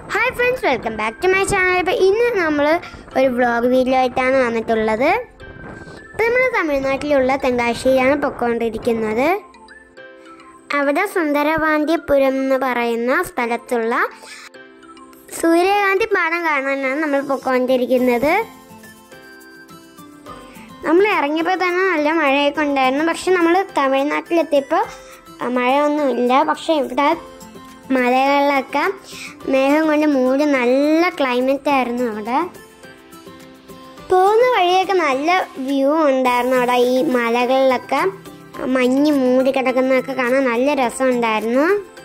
hi friends welcome back to my channel ഇപ്പോൾ ഇന്ന് നമ്മൾ ഒരു വ്ളോഗ് വീഡിയോ ആയിട്ടാണ് വന്നിട്ടുള്ളത് ഇപ്പോൾ നമ്മൾ തമിഴ്നാട്ടിലുള്ള തെങ്കാശിയിലാണ് പൊയ്ക്കൊണ്ടിരിക്കുന്നത് അവിടെ സുന്ദരവാന്തിപുരം എന്ന് പറയുന്ന സ്ഥലത്തുള്ള സൂര്യകാന്തി പാടം കാണാനാണ് നമ്മൾ പൊയ്ക്കൊണ്ടിരിക്കുന്നത് നമ്മൾ ഇറങ്ങിയപ്പോൾ തന്നെ നല്ല മഴയൊക്കെ ഉണ്ടായിരുന്നു പക്ഷെ നമ്മൾ തമിഴ്നാട്ടിലെത്തിയപ്പോൾ ആ, മഴയൊന്നുമില്ല പക്ഷെ ഇവിടെ മലകളിലൊക്കെ മേഘം കൊണ്ട് മൂടി നല്ല ക്ലൈമറ്റ് ആയിരുന്നു അവിടെ പോകുന്ന വഴിയൊക്കെ നല്ല വ്യൂ ഉണ്ടായിരുന്നു അവിടെ ഈ മലകളിലൊക്കെ മഞ്ഞ് മൂടി കിടക്കുന്നതൊക്കെ കാണാൻ നല്ല രസമുണ്ടായിരുന്നു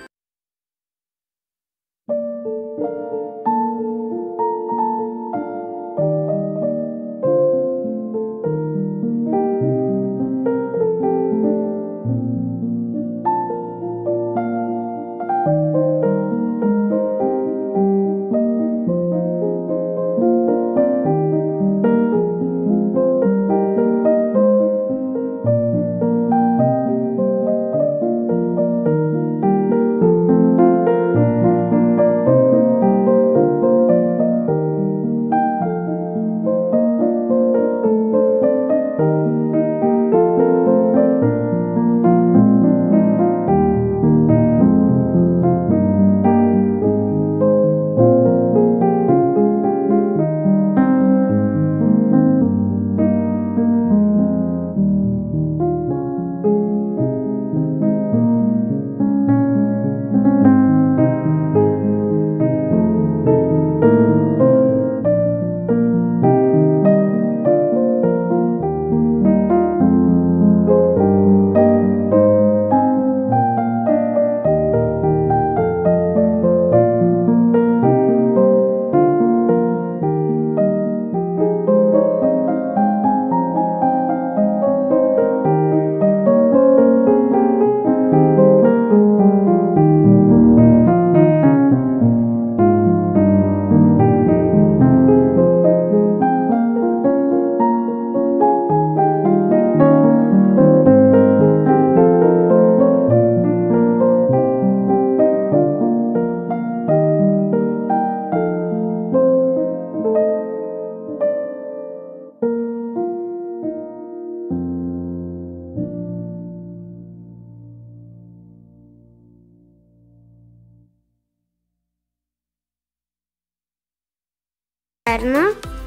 ആയിരുന്നു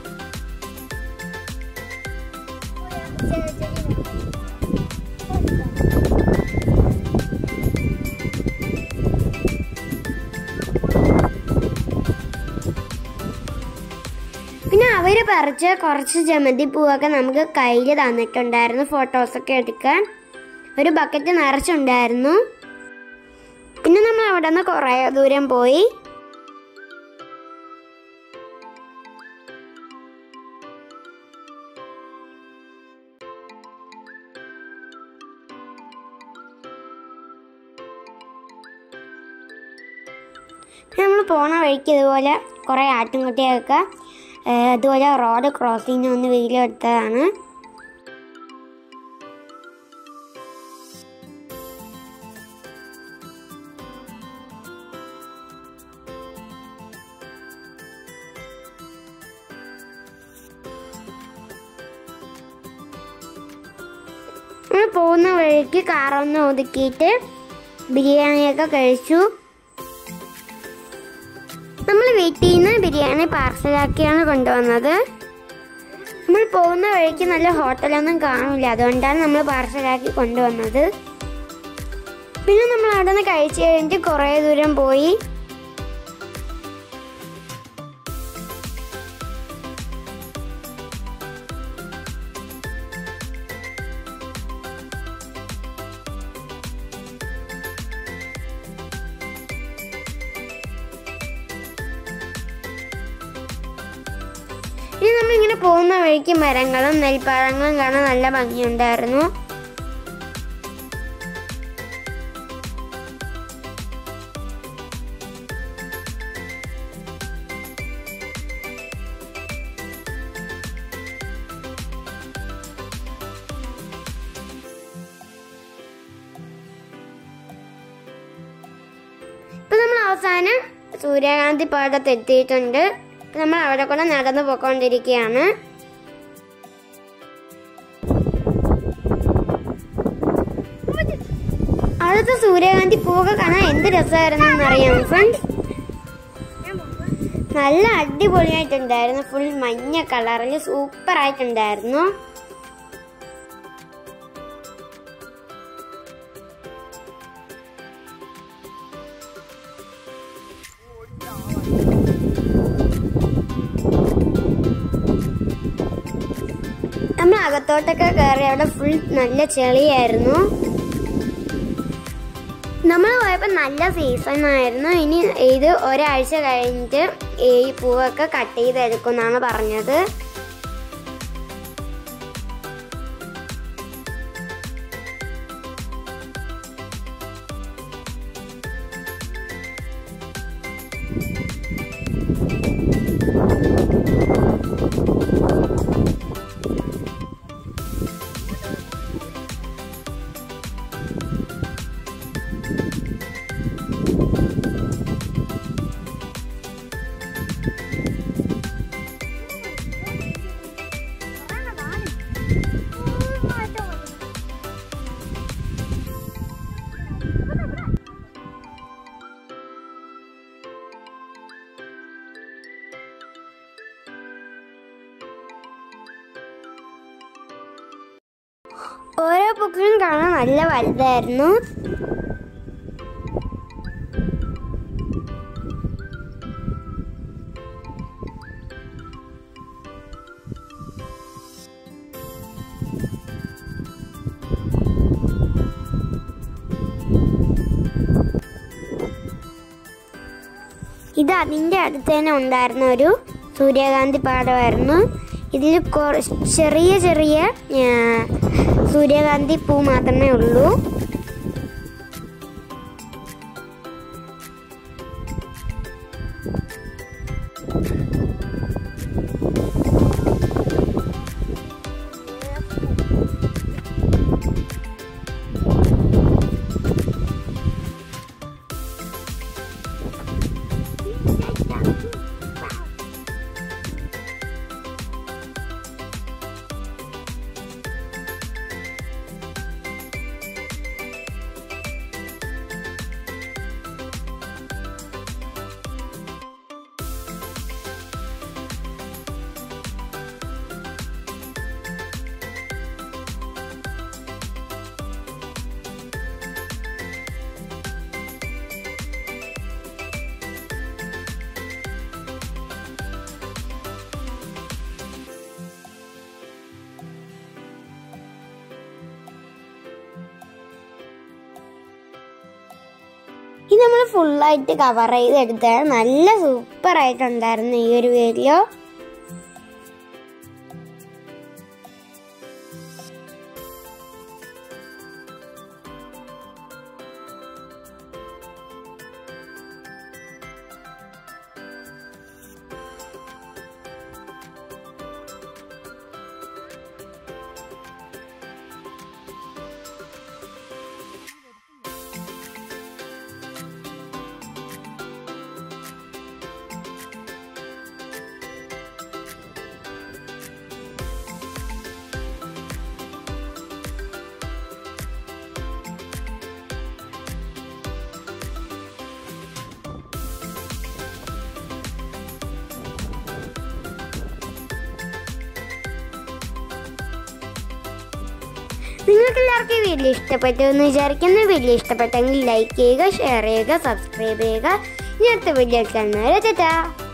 പിന്നെ അവർ പറിച്ച കുറച്ച് ജമന്തി പൂവൊക്കെ നമുക്ക് കയ്യിൽ തന്നിട്ടുണ്ടായിരുന്നു ഫോട്ടോസൊക്കെ എടുക്കാൻ ഒരു ബക്കറ്റ് നിറച്ചുണ്ടായിരുന്നു പിന്നെ നമ്മൾ അവിടെ നിന്ന് കുറേ ദൂരം പോയി നമ്മൾ പോണ വഴിക്ക് ഇതുപോലെ കുറേ ആട്ടിൻകുട്ടിയൊക്കെ ഏഹ്, ഇതുപോലെ റോഡ് ക്രോസ് ചെയ്യുന്ന ഒന്ന് വീഡിയോ എടുത്തതാണ് നമ്മൾ പോകുന്ന വഴിക്ക് കാറൊന്ന് ഒതുക്കിയിട്ട് ബിരിയാണിയൊക്കെ കഴിച്ചു നമ്മൾ വീട്ടിൽ നിന്ന് ബിരിയാണി പാർസലാക്കിയാണ് കൊണ്ടുവന്നത് നമ്മൾ പോകുന്ന വഴിക്ക് നല്ല ഹോട്ടലൊന്നും കാണില്ല അതുകൊണ്ടാണ് നമ്മൾ പാർസലാക്കി കൊണ്ടുവന്നത് പിന്നെ നമ്മൾ അവിടെ നിന്ന് കഴിച്ചു കഴിഞ്ഞിട്ട് കുറേ ദൂരം പോയി ഇനി നമ്മളിങ്ങനെ പോകുന്ന വഴിക്ക് മരങ്ങളും നെൽപ്പാടങ്ങളും കാണാൻ നല്ല ഭംഗിയുണ്ടായിരുന്നു ഇപ്പൊ നമ്മൾ അവസാനം സൂര്യകാന്തി പാടത്ത് എത്തിയിട്ടുണ്ട് നമ്മൾ അവിടെ കൂടെ നടന്നു പോയിക്കൊണ്ടിരിക്കുകയാണ് അവിടുത്തെ സൂര്യകാന്തി പൂവൊക്കെ കാണാൻ എന്ത് രസമായിരുന്നു എന്നറിയാം ഫ്രണ്ട്സ് നല്ല അടിപൊളിയായിട്ടുണ്ടായിരുന്നു ഫുൾ മഞ്ഞ കളറിൽ സൂപ്പർ ആയിട്ടുണ്ടായിരുന്നു നമ്മൾ അകത്തോട്ടൊക്കെ കയറി അവിടെ ഫുൾ നല്ല ചെളിയായിരുന്നു നമ്മൾ പോയപ്പോൾ നല്ല സീസൺ ആയിരുന്നു ഇനി ഇത് ഒരാഴ്ച കഴിഞ്ഞിട്ട് ഈ പൂവൊക്കെ കട്ട് ചെയ്തെടുക്കും എന്നാണ് പറഞ്ഞത് ഓരോ പൂക്കളും കാണാൻ നല്ല വലുതായിരുന്നു ഇത് അതിൻ്റെ അടുത്ത് തന്നെ ഉണ്ടായിരുന്ന ഒരു സൂര്യകാന്തി പാടമായിരുന്നു ഇതിൽ കുറ ചെറിയ ചെറിയ ആ, സൂര്യകാന്തി പൂ മാത്രമേ ഉള്ളൂ ഇത് നമ്മൾ ഫുള്ളായിട്ട് കവർ ചെയ്തെടുത്താണ് നല്ല സൂപ്പർ ആയിട്ടുണ്ടായിരുന്നു ഈ ഒരു വീഡിയോ നിങ്ങൾക്ക് എല്ലാവർക്കും ഈ വീഡിയോ ഇഷ്ടപ്പെട്ടു എന്ന് വിചാരിക്കുന്നു വീഡിയോ ഇഷ്ടപ്പെട്ടെങ്കിൽ ലൈക്ക് ചെയ്യുക ഷെയർ ചെയ്യുക സബ്സ്ക്രൈബ് ചെയ്യുക ഇനി അടുത്ത വീഡിയോ കാണുന്നവരെ ചേട്ടാ